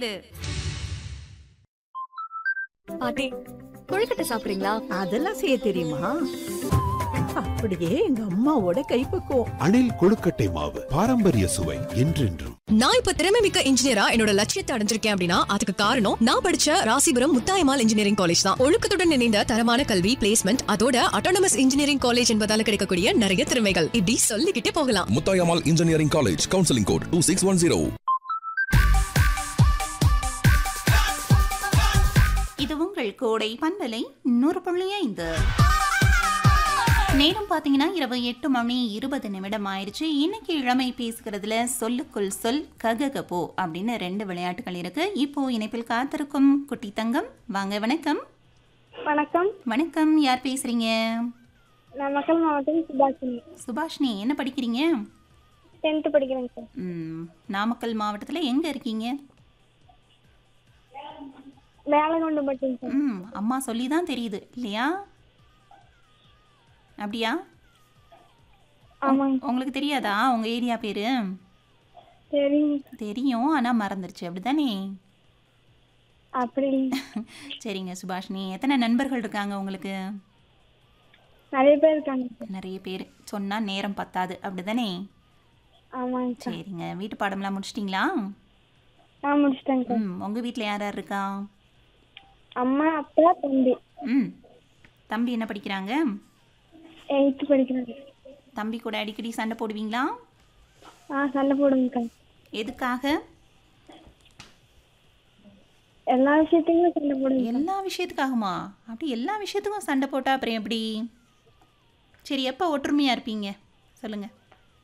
ஐந்து பாட்டி கொழுக்கட்டை சாப்பிடுறீங்களா அதெல்லாம் செய்ய தெரியுமா அப்படியே எங்க அம்மாவோட கைப்பக்குவம் அணில் கொழுக்கட்டை மாவு பாரம்பரிய சுவை என்றென்றும் நான் இப்ப திறமை மிக்க இன்ஜினியரா என்னோட லட்சியத்தை அடைஞ்சிருக்கேன் அப்படின்னா அதுக்கு காரணம் நான் படிச்ச ராசிபுரம் முத்தாயமால் இன்ஜினியரிங் காலேஜ் தான் ஒழுக்கத்துடன் இணைந்த தரமான கல்வி பிளேஸ்மெண்ட் அதோட அட்டானமஸ் இன்ஜினியரிங் காலேஜ் என்பதால கிடைக்கக்கூடிய நிறைய திறமைகள் இப்படி சொல்லிக்கிட்டே போகலாம் Muthayammal engineering college counselling code two six one zero இது உங்கள் கோடை பண்பலை நூறு புள்ளி ஐந்து நேரம் பார்த்தீங்கன்னா இரவு எட்டு மணி இருபது நிமிடம் ஆயிடுச்சு இன்னைக்கு இளமை பேசுகிறதுல சொல்லுக்குள் சொல் கககபோ அப்படின்னு ரெண்டு விளையாட்டுகள் இருக்கு இப்போ இணைப்பில் காத்திருக்கும் குட்டி தங்கம் வாங்க வணக்கம் வணக்கம் வணக்கம் யார் பேசுறீங்க நான் மக்கள் மாவட்டம் சுபாஷினி சுபாஷினி என்ன படிக்கிறீங்க டென்த்து படிக்கிறேங்க சார் ம், நாமக்கல் மாவட்டத்தில் எங்கே இருக்கீங்க வேலைக்கொண்டு மட்டும் சார் ம் அம்மா சொல்லி தான் தெரியுது இல்லையா அப்படியா ஆமாங்க உங்களுக்கு தெரியாதா உங்க ஏரியா பேரு சரிங்க தெரியும் ஆனால் மறந்துருச்சு அப்படிதானே அப்படி இல்லைங்க. சரிங்க சுபாஷினி எத்தனை நண்பர்கள் இருக்காங்க உங்களுக்கு நிறைய பேர் இருக்காங்க சார் நிறைய பேர் சொன்னால் நேரம் பத்தாது அப்படிதானே ஆமாங்க சார் சரிங்க வீட்டு பாடம்லாம் முடிச்சிட்டிங்களா நான் முடிச்சிட்டேங்க சார் ம் உங்கள் வீட்டில் யார் யார் இருக்கா அம்மா அப்பா தம்பி ம் தம்பி என்ன படிக்கிறாங்க எயித்து படிக்கிறாங்க தம்பி கூட அடிக்கடி சண்டை போடுவீங்களா ஆ சண்டை போடுங்க சார் எதுக்காக எல்லா விஷயத்துக்கும் சண்டை போடுங்க எல்லா விஷயத்துக்காகுமா அப்படி எல்லா விஷயத்துக்கும் சண்டை போட்டால் அப்புறம் எப்படி சரி எப்போ ஒற்றுமையாக இருப்பீங்க சொல்லுங்கள்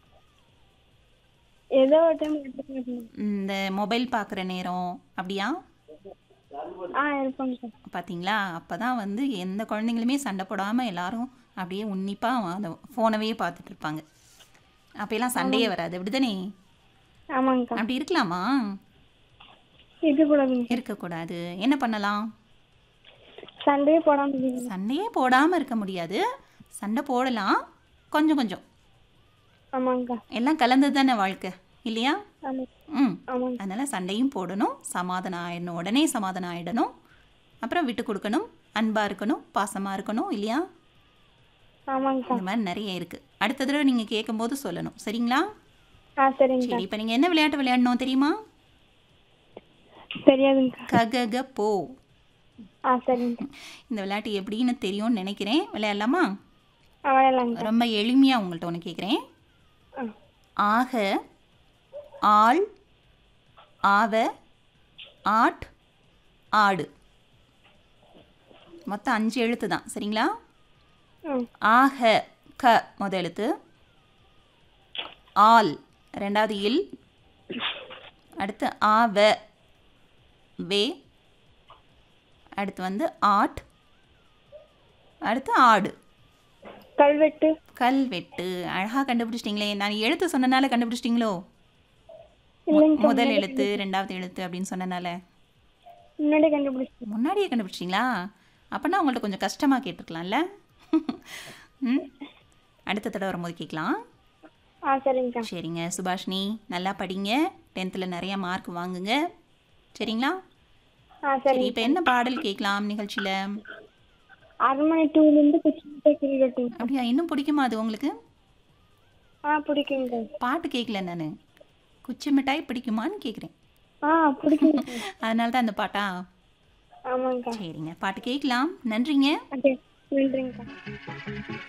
ஏதோ ஒரு டைம் எடுத்துக்கணும் இந்த மொபைல் பார்க்குற நேரம் அப்படியா ஆ இருப்பாங்க சார் பார்த்தீங்களா அப்போ தான் வந்து எந்த குழந்தைங்களுமே சண்டை போடாமல் எல்லாரும் அப்படியே உன்னிப்பாக அந்த ஃபோனவே பார்த்துட்டு இருப்பாங்க அப்போல்லாம் சண்டையே வராது அப்படிதானே ஆமாங்கக்கா அப்படி இருக்கலாமா இருக்கக்கூடாதுங்க சார் இருக்கக்கூடாது என்ன பண்ணலாம் சண்டையே போடாமல் இருக்கணும் சண்டையே போடாமல் இருக்க முடியாது சண்டை போடலாம் கொஞ்சம் கொஞ்சம் ஆமாங்கக்கா எல்லாம் கலந்தது தானே வாழ்க்கை இல்லையா ஆமாம் ம் ஆமாங்க அதனால் சண்டையும் போடணும் சமாதானம் ஆயிடணும் உடனே சமாதானம் ஆயிடணும் அப்புறம் விட்டு கொடுக்கணும் அன்பாக இருக்கணும் பாசமாக இருக்கணும் இல்லையா ஆமாங்கக்கா இந்த மாதிரி நிறைய இருக்குது அடுத்த தடவை நீங்கள் கேட்கும்போது சொல்லணும் சரிங்களா ஆ சரிங்கக்கா சரி இப்போ நீங்கள் என்ன விளையாட்டு விளையாடணும் தெரியுமா தெரியாதுங்கக்கா ககக போ ஆ சரிங்கக்கா இந்த விளையாட்டு எப்படின்னு தெரியும்னு நினைக்கிறேன் விளையாடலாமா ஆ விளையாடலாங்கக்கா ரொம்ப எளிமையாக உங்கள்கிட்ட ஒன்று கேட்குறேன் ஆ ஆக ஆள் ஆவ ஆட் ஆடு மொத்தம் அஞ்சு எழுத்து தான் சரிங்களா ம் ஆக க முத எழுத்து ஆல் ரெண்டாவது இல் அடுத்து ஆவ வே அடுத்து வந்து ஆட் அடுத்து ஆடு கல்வெட்டு கல்வெட்டு அழகாக கண்டுபிடிச்சிட்டிங்களே நான் எழுத்து சொன்னனால கண்டுபிடிச்சிட்டிங்களோ இல்லைங்க முதல் எழுத்து ரெண்டாவது எழுத்து அப்படின்னு சொன்னனால முன்னாடி கண்டுபிடிச்சிட்டேன் முன்னாடியே கண்டுபிடிச்சிட்டிங்களா அப்போனா உங்கள்ட்ட கொஞ்சம் கஷ்டமாக கேட்டிருக்கலாம்ல ம் அடுத்த தடவை வரும்போது கேட்கலாம் ஆ சரிங்கக்கா சரிங்க சுபாஷினி நல்லா படிங்க டென்த்தில் நிறையா மார்க் வாங்குங்க சரிங்களா ஆ சரி சரி இப்போ என்ன பாடல் கேட்கலாம் நிகழ்ச்சியில் அரண்மனை டூலேருந்து குச்சி கிரிக்கெட்டிங் அப்படியா இன்னும் பிடிக்குமா அது உங்களுக்கு ஆ பிடிக்குங்க பாட்டு கேட்கல நான் குச்சி மிட்டாய் பிடிக்குமான்னு கேட்குறேன் ஆ பிடிக்குங்க அதனால தான் அந்த பாட்டா ஆமாங்கக்கா சரிங்க பாட்டு கேட்கலாம் நன்றிங்க ஓகே நன்றிங்கக்கா